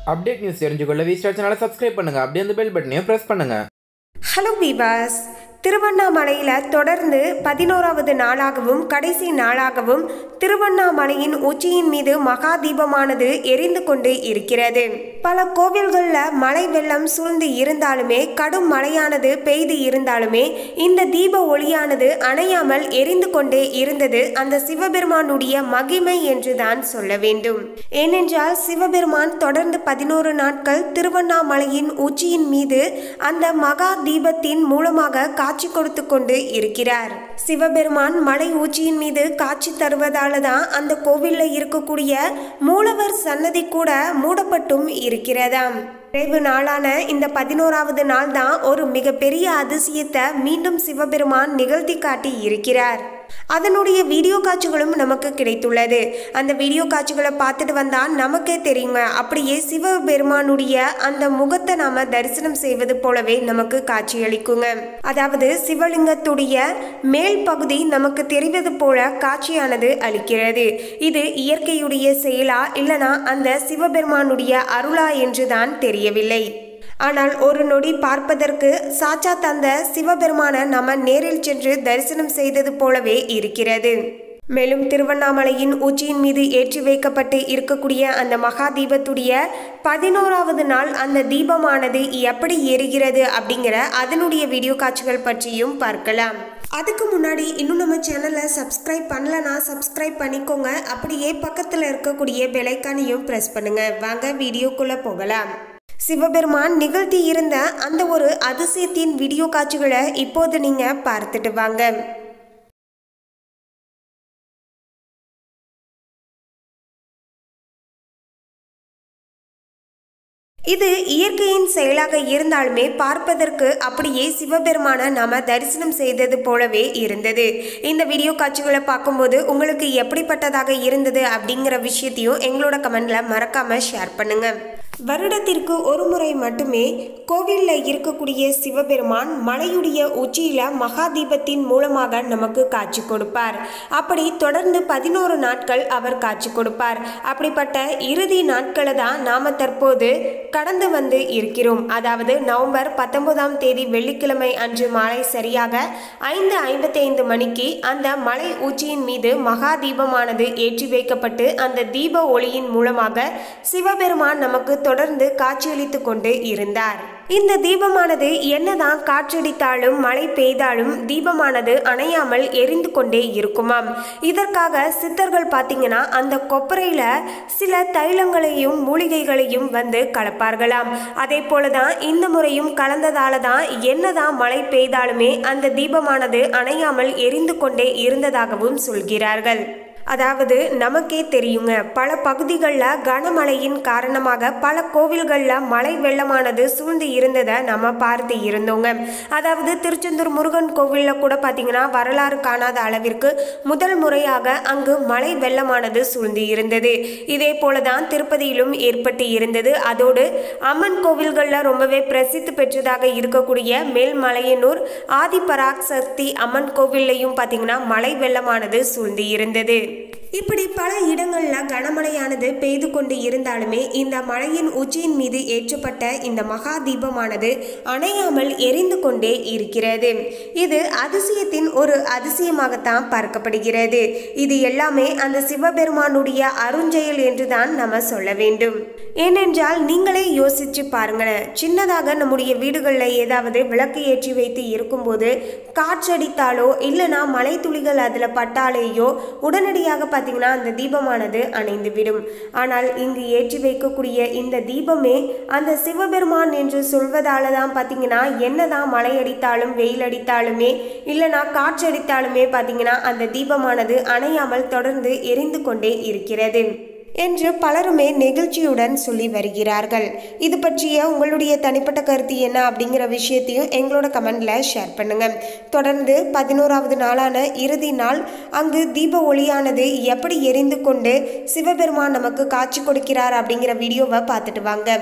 update news தெரிஞ்சுக்கொள்ள V Star சேனலை subscribe பண்ணுங்கள் அப்படியே அந்த பெல் பட்டனையும் ப்ரெஸ் பண்ணுங்கள் ஹலோ விவாஸ் திருவண்ணாமலையில் தொடர்ந்து பதினோராவது நாளாகவும் கடைசி நாளாகவும் திருவண்ணாமலையின் உச்சியின் மீது மகா தீபமானது எரிந்து கொண்டு இருக்கிறது பல கோவில்களில் மழை வெள்ளம் சூழ்ந்து இருந்தாலுமே கடும் மழையானது பெய்து இருந்தாலுமே இந்த தீப ஒளியானது அணையாமல் எரிந்து கொண்டே இருந்தது அந்த சிவபெருமானுடைய மகிமை என்றுதான் சொல்ல வேண்டும் ஏனென்றால் சிவபெருமான் தொடர்ந்து பதினோரு நாட்கள் திருவண்ணாமலையின் உச்சியின் மீது அந்த மகா தீபத்தின் மூலமாக காட்சி கொடுத்து கொண்டு இருக்கிறார் சிவபெருமான் மலை உச்சியின் மீது காட்சி தருவதால தான் அந்த கோவில்ல இருக்கக்கூடிய மூலவர் சன்னதி கூட மூடப்பட்டும் இருக்கிறதாம் நிறைவு நாளான இந்த பதினோராவது நாள் தான் ஒரு மிகப்பெரிய அதிசயத்தை மீண்டும் சிவபெருமான் நிகழ்த்தி காட்டி இருக்கிறார் அதனுடைய வீடியோ காட்சிகளும் நமக்கு கிடைத்துள்ளது அந்த வீடியோ காட்சிகளை பார்த்துட்டு வந்தால் நமக்கே தெரியுங்க அப்படியே சிவபெருமானுடைய அந்த முகத்தை நாம தரிசனம் செய்வது போலவே நமக்கு காட்சியளிக்குங்க அதாவது சிவலிங்கத்துடைய மேல் பகுதி நமக்கு தெரிவது போல காட்சியானது அளிக்கிறது இது இயற்கையுடைய செயலா இல்லனா அந்த சிவபெருமானுடைய அருளா என்றுதான் தெரியவில்லை ஆனால் ஒரு நொடி பார்ப்பதற்கு சாச்சா தந்த சிவபெருமான நம்ம நேரில் சென்று தரிசனம் செய்தது போலவே இருக்கிறது மேலும் திருவண்ணாமலையின் உச்சியின் மீது ஏற்றி வைக்கப்பட்டு இருக்கக்கூடிய அந்த மகா தீபத்துடைய பதினோராவது நாள் அந்த தீபமானது எப்படி எரிகிறது அப்படிங்கிற அதனுடைய வீடியோ காட்சிகள் பற்றியும் பார்க்கலாம் அதுக்கு முன்னாடி இன்னும் நம்ம சேனலை சப்ஸ்கிரைப் பண்ணலனா சப்ஸ்கிரைப் பண்ணிக்கோங்க அப்படியே பக்கத்தில் இருக்கக்கூடிய பெலைக்கானையும் ப்ரெஸ் பண்ணுங்க வாங்க வீடியோக்குள்ளே போகலாம் சிவபெருமான் நிகழ்த்தி இருந்த அந்த ஒரு அதிசயத்தின் வீடியோ காட்சிகளை இப்போது நீங்க பார்த்துட்டு வாங்க இது இயற்கையின் செயலாக இருந்தாலுமே பார்ப்பதற்கு அப்படியே சிவபெருமான நாம தரிசனம் செய்தது போலவே இருந்தது இந்த வீடியோ காட்சிகளை பார்க்கும்போது உங்களுக்கு எப்படிப்பட்டதாக இருந்தது அப்படிங்கிற விஷயத்தையும் எங்களோட கமெண்ட்ல மறக்காம ஷேர் பண்ணுங்க வருடத்திற்கு ஒரு முறை மட்டுமே கோவிலில் இருக்கக்கூடிய சிவபெருமான் மலையுடைய உச்சியில மகா தீபத்தின் மூலமாக நமக்கு காட்சி கொடுப்பார் அப்படி தொடர்ந்து பதினோரு நாட்கள் அவர் காட்சி கொடுப்பார் அப்படிப்பட்ட இறுதி நாட்களை தான் நாம தற்போது கடந்து வந்து இருக்கிறோம் அதாவது நவம்பர் பத்தொன்பதாம் தேதி வெள்ளிக்கிழமை அன்று மாலை சரியாக ஐந்து ஐம்பத்தி ஐந்து மணிக்கு அந்த மலை உச்சியின் மீது மகா தீபமானது ஏற்றி வைக்கப்பட்டு அந்த தீப ஒளியின் மூலமாக சிவபெருமான் நமக்கு தொடர்ந்து காட்சியளித்து கொண்டு இருந்தார் இந்த தீபமானது என்னதான் காற்றடித்தாலும் மழை பெய்தாலும் தீபமானது அணையாமல் எரிந்து கொண்டே இருக்குமாம் இதற்காக சித்தர்கள் பார்த்தீங்கன்னா அந்த கொப்பரையில சில தைலங்களையும் மூலிகைகளையும் வந்து கலப்பார்களாம் அதே போலதான் இந்த முறையும் கலந்ததால தான் என்னதான் மழை பெய்தாலுமே அந்த தீபமானது அணையாமல் எரிந்து கொண்டே இருந்ததாகவும் சொல்கிறார்கள் அதாவது நமக்கே தெரியுங்க பல பகுதிகளில் கனமழையின் காரணமாக பல கோவில்களில் மழை வெள்ளமானது சூழ்ந்து இருந்ததை நம்ம பார்த்து இருந்தோங்க அதாவது திருச்செந்தூர் முருகன் கோவிலில் கூட பார்த்தீங்கன்னா வரலாறு காணாத அளவிற்கு முதல் முறையாக அங்கு மழை வெள்ளமானது சூழ்ந்து இருந்தது இதே போல தான் திருப்பதியிலும் ஏற்பட்டு இருந்தது அதோடு அம்மன் கோவில்களில் ரொம்பவே பிரசித்தி பெற்றதாக இருக்கக்கூடிய மேல்மலையனூர் ஆதிபராக் சக்தி அம்மன் கோவில்லையும் பார்த்தீங்கன்னா மழை வெள்ளமானது சூழ்ந்து இருந்தது இப்படி பல இடங்களில் கனமழையானது பெய்து கொண்டு இருந்தாலுமே இந்த மழையின் உச்சியின் மீது ஏற்றப்பட்ட இந்த மகா தீபமானது அணையாமல் எரிந்து கொண்டே இருக்கிறது இது அதிசயத்தின் ஒரு அதிசயமாகத்தான் பார்க்கப்படுகிறது இது எல்லாமே அந்த சிவபெருமானுடைய அருஞ்செயல் என்றுதான் நம்ம சொல்ல வேண்டும் ஏனென்றால் நீங்களே யோசிச்சு பாருங்களேன் சின்னதாக நம்முடைய வீடுகளில் ஏதாவது விளக்கு ஏற்றி வைத்து இருக்கும்போது காற்றடித்தாலோ இல்லைனா மழை துளிகள் அதில் பட்டாலேயோ உடனடியாக பார்த்தீங்கன்னா அந்த தீபமானது அணைந்துவிடும் ஆனால் இங்கு ஏற்றி வைக்கக்கூடிய இந்த தீபமே அந்த சிவபெருமான் என்று சொல்வதால தான் பார்த்தீங்கன்னா என்னதான் மழை அடித்தாலும் வெயில் அடித்தாலுமே இல்லைனா காற்றடித்தாலுமே பார்த்தீங்கன்னா அந்த தீபமானது அணையாமல் தொடர்ந்து எரிந்து கொண்டே இருக்கிறது என்று பலருமே நெகிழ்ச்சியுடன் சொல்லி வருகிறார்கள் இது பற்றிய உங்களுடைய தனிப்பட்ட கருத்து என்ன அப்படிங்கிற விஷயத்தையும் எங்களோட கமெண்ட்ல ஷேர் பண்ணுங்க தொடர்ந்து பதினோராவது நாளான இறுதி நாள் அங்கு தீப ஒளியானது எப்படி எரிந்து கொண்டு சிவபெருமான் நமக்கு காட்சி கொடுக்கிறார் அப்படிங்கிற வீடியோவை பார்த்துட்டு வாங்க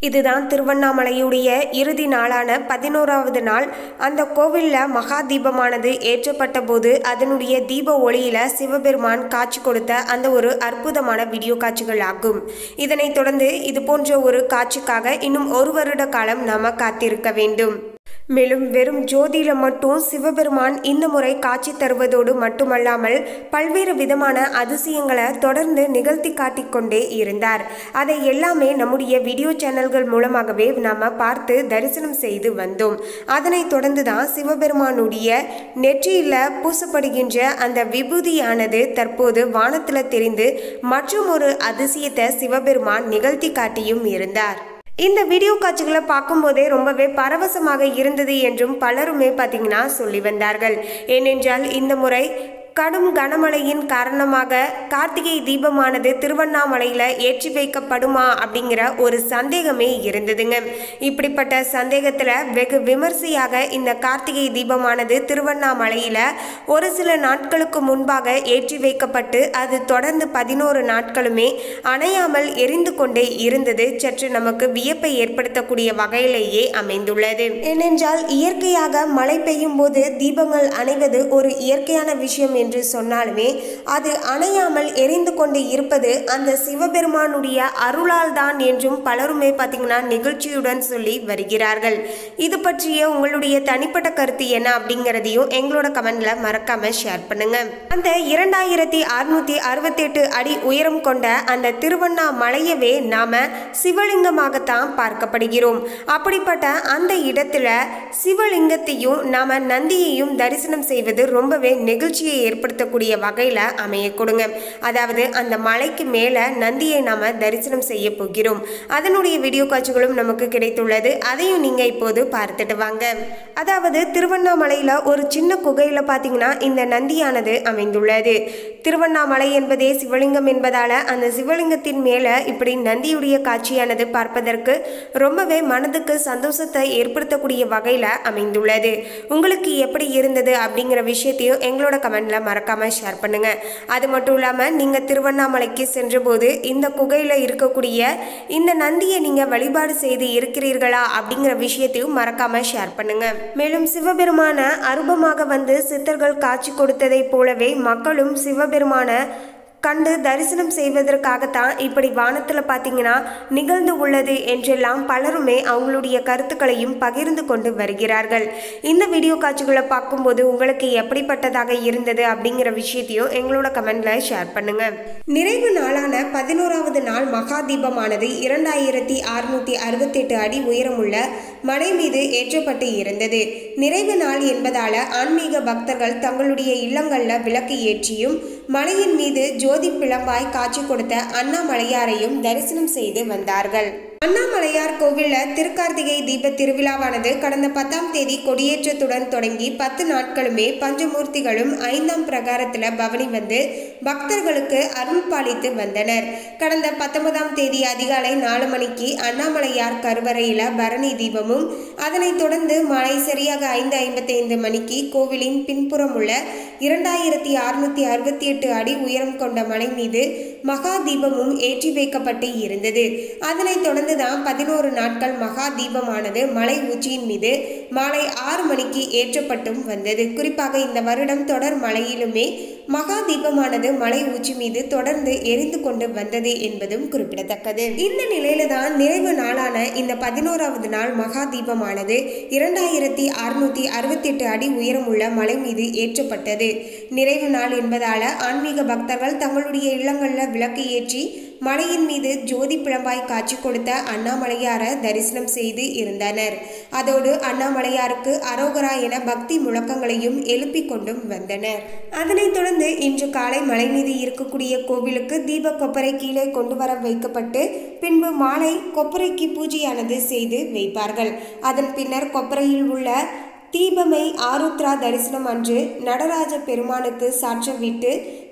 இதுதான் திருவண்ணாமலையுடைய இறுதி நாளான பதினோராவது நாள் அந்த கோவிலில் மகா தீபமானது ஏற்றப்பட்ட போது அதனுடைய தீப ஒளியில சிவபெருமான் காட்சி கொடுத்த அந்த ஒரு அற்புதமான வீடியோ காட்சிகள் ஆகும் இதனைத் தொடர்ந்து இது போன்ற ஒரு காட்சிக்காக இன்னும் ஒரு வருட காலம் நாம காத்திருக்க வேண்டும் மேலும் வெறும் ஜோதியில மட்டும் சிவபெருமான் இந்த முறை காட்சி தருவதோடு மட்டுமல்லாமல் பல்வேறு விதமான அதிசயங்களை தொடர்ந்து நிகழ்த்தி காட்டிக்கொண்டே இருந்தார் அதை எல்லாமே நம்முடைய வீடியோ சேனல்கள் மூலமாகவே நாம பார்த்து தரிசனம் செய்து வந்தோம் அதனைத் தொடர்ந்து தான் சிவபெருமானுடைய நெற்றியில பூசப்படுகின்ற அந்த விபூதியானது தற்போது வானத்தில் தெரிந்து மற்றும் ஒரு அதிசயத்தை சிவபெருமான் நிகழ்த்தி காட்டியும் இருந்தார் இந்த வீடியோ காட்சிகளை பார்க்கும்போதே ரொம்பவே பரவசமாக இருந்தது என்றும் பலருமே பார்த்தீங்கன்னா சொல்லி வந்தார்கள் ஏனென்றால் இந்த முறை கடும் கனமழையின் காரணமாக கார்த்திகை தீபமானது திருவண்ணாமலையில் ஏற்றி வைக்கப்படுமா அப்படிங்கிற ஒரு சந்தேகமே இருந்ததுங்க இப்படிப்பட்ட சந்தேகத்தில் வெகு விமர்சையாக இந்த கார்த்திகை தீபமானது திருவண்ணாமலையில் ஒரு சில நாட்களுக்கு முன்பாக ஏற்றி வைக்கப்பட்டு அது தொடர்ந்து பதினோரு நாட்களுமே அணையாமல் எரிந்து கொண்டே இருந்தது சற்று நமக்கு வியப்பை ஏற்படுத்தக்கூடிய வகையிலேயே அமைந்துள்ளது ஏனென்றால் இயற்கையாக மழை பெய்யும் போது தீபங்கள் அணைவது ஒரு இயற்கையான விஷயம் என்று சொன்னாலுமே அது அணையாமல் எரிந்து கொண்டு இருப்பது அந்த சிவபெருமானுடைய அருளால் தான் என்றும் பலருமே பார்த்தீங்கன்னா நிகழ்ச்சியுடன் சொல்லி வருகிறார்கள் இது பற்றிய உங்களுடைய தனிப்பட்ட கருத்து என்ன அப்படிங்கிறதையும் எங்களோட கமெண்ட்ல மறக்காம ஷேர் பண்ணுங்க அந்த இரண்டாயிரத்தி அறுநூத்தி அறுபத்தி எட்டு அடி உயரம் கொண்ட அந்த திருவண்ணாமலையவே நாம சிவலிங்கமாகத்தான் பார்க்கப்படுகிறோம் அப்படிப்பட்ட அந்த இடத்துல சிவலிங்கத்தையும் நாம நந்தியையும் தரிசனம் செய்வது ரொம்பவே நெகிழ்ச்சியை ஏற்படுத்தக்கூடிய வகையில் அமைய கொடுங்க அதாவது அந்த மலைக்கு மேலே நந்தியை நாம் தரிசனம் செய்ய போகிறோம் அதனுடைய வீடியோ காட்சிகளும் நமக்கு கிடைத்துள்ளது அதையும் நீங்கள் இப்போது பார்த்துட்டு வாங்க அதாவது திருவண்ணாமலையில் ஒரு சின்ன குகையில் பார்த்தீங்கன்னா இந்த நந்தியானது அமைந்துள்ளது திருவண்ணாமலை என்பதே சிவலிங்கம் என்பதால் அந்த சிவலிங்கத்தின் மேலே இப்படி நந்தியுடைய காட்சியானது பார்ப்பதற்கு ரொம்பவே மனதுக்கு சந்தோஷத்தை ஏற்படுத்தக்கூடிய வகையில் அமைந்துள்ளது உங்களுக்கு எப்படி இருந்தது அப்படிங்கிற விஷயத்தையும் எங்களோட கமெண்ட்ல மறக்காம ஷேர் பண்ணுங்க அது மட்டும் இல்லாமல் நீங்கள் திருவண்ணாமலைக்கு சென்றபோது இந்த குகையில் இருக்கக்கூடிய இந்த நந்தியை நீங்கள் வழிபாடு செய்து இருக்கிறீர்களா அப்படிங்கிற விஷயத்தையும் மறக்காம ஷேர் பண்ணுங்க மேலும் சிவபெருமான அருபமாக வந்து சித்தர்கள் காட்சி கொடுத்ததை போலவே மக்களும் சிவபெருமான கண்டு தரிசனம் செய்வதற்காகத்தான் இப்படி வானத்தில் பார்த்தீங்கன்னா நிகழ்ந்து உள்ளது என்றெல்லாம் பலருமே அவங்களுடைய கருத்துக்களையும் பகிர்ந்து கொண்டு வருகிறார்கள் இந்த வீடியோ காட்சிகளை பார்க்கும்போது உங்களுக்கு எப்படிப்பட்டதாக இருந்தது அப்படிங்கிற விஷயத்தையும் எங்களோட கமெண்ட்ல ஷேர் பண்ணுங்க நிறைவு நாளான பதினோராவது நாள் மகா தீபமானது இரண்டாயிரத்தி அறுநூத்தி அறுபத்தெட்டு அடி உயரமுள்ள மலை மீது ஏற்றப்பட்டு இருந்தது நிறைவு நாள் என்பதால ஆன்மீக பக்தர்கள் தங்களுடைய இல்லங்களில் விளக்கு ஏற்றியும் மலையின் மீது ஜோதி பிளம்பாய் காட்சி கொடுத்த அண்ணாமலையாரையும் தரிசனம் செய்து வந்தார்கள் அண்ணாமலையார் கோவிலில் திருக்கார்த்திகை தீப திருவிழாவானது கடந்த பத்தாம் தேதி கொடியேற்றத்துடன் தொடங்கி பத்து நாட்களுமே பஞ்சமூர்த்திகளும் ஐந்தாம் பிரகாரத்தில் பவனி வந்து பக்தர்களுக்கு அருள் பாலித்து வந்தனர் கடந்த பத்தொன்பதாம் தேதி அதிகாலை நாலு மணிக்கு அண்ணாமலையார் கருவறையில் பரணி தீபமும் அதனைத் தொடர்ந்து மாலை சரியாக ஐந்து ஐம்பத்தைந்து மணிக்கு கோவிலின் பின்புறம் உள்ள இரண்டாயிரத்தி அறுநூத்தி அறுபத்தி எட்டு அடி உயரம் கொண்ட மலை மீது மகா தீபமும் ஏற்றி வைக்கப்பட்டு இருந்தது அதனைத் தொடர்ந்து தான் பதினோரு நாட்கள் மகா தீபமானது மலை உச்சியின் மீது மாலை ஆறு மணிக்கு ஏற்றப்பட்டும் வந்தது குறிப்பாக இந்த வருடம் தொடர் மலையிலுமே மகா தீபமானது மலை உச்சி மீது தொடர்ந்து எரிந்து கொண்டு வந்தது என்பதும் குறிப்பிடத்தக்கது இந்த நிலையில தான் நிறைவு நாளான இந்த பதினோராவது நாள் மகா தீபமானது இரண்டாயிரத்தி அறுநூத்தி அறுபத்தி எட்டு அடி உயரமுள்ள மலை மீது ஏற்றப்பட்டது நிறைவு நாள் என்பதால ஆன்மீக பக்தர்கள் தங்களுடைய இல்லங்களில் விளக்கு ஏற்றி மலையின் மீது ஜோதி பிளம்பாய் காட்சி கொடுத்த அண்ணாமலையார தரிசனம் செய்து இருந்தனர் அதோடு அண்ணாமலையாருக்கு அரோகரா என பக்தி முழக்கங்களையும் எழுப்பிக் கொண்டும் வந்தனர் அதனைத் தொடர்ந்து இன்று காலை மலை மீது இருக்கக்கூடிய கோவிலுக்கு தீப கொப்பரை கீழே கொண்டு வர வைக்கப்பட்டு பின்பு மாலை கொப்பரைக்கு பூஜையானது செய்து வைப்பார்கள் அதன் பின்னர் கொப்பரையில் உள்ள தீபமை ஆருத்ரா தரிசனம் அன்று நடராஜ பெருமானுக்கு சாற்ற விட்டு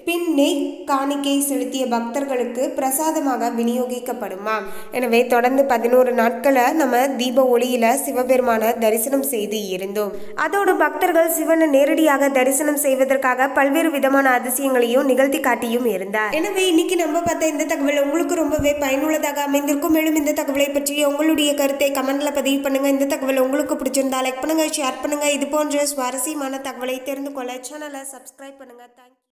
பின் நெய் காணிக்கை செலுத்திய பக்தர்களுக்கு பிரசாதமாக விநியோகிக்கப்படுமாம் எனவே தொடர்ந்து பதினோரு நாட்களை நம்ம தீப ஒளியில சிவபெருமான தரிசனம் செய்து இருந்தோம் அதோடு பக்தர்கள் சிவனை நேரடியாக தரிசனம் செய்வதற்காக பல்வேறு விதமான அதிசயங்களையும் நிகழ்த்தி காட்டியும் இருந்தார் எனவே இன்னைக்கு நம்ம பார்த்த இந்த தகவல் உங்களுக்கு ரொம்பவே பயனுள்ளதாக அமைந்திருக்கும் மேலும் இந்த தகவலை பற்றி உங்களுடைய கருத்தை கமெண்ட்ல பதிவு பண்ணுங்க இந்த தகவல் உங்களுக்கு பிடிச்சிருந்தா லைக் பண்ணுங்க ஷேர் பண்ணுங்க இது போன்ற சுவாரஸ்யமான தகவலை தெரிந்து கொள்ள சேனலை சப்ஸ்கிரைப் பண்ணுங்க தேங்க்யூ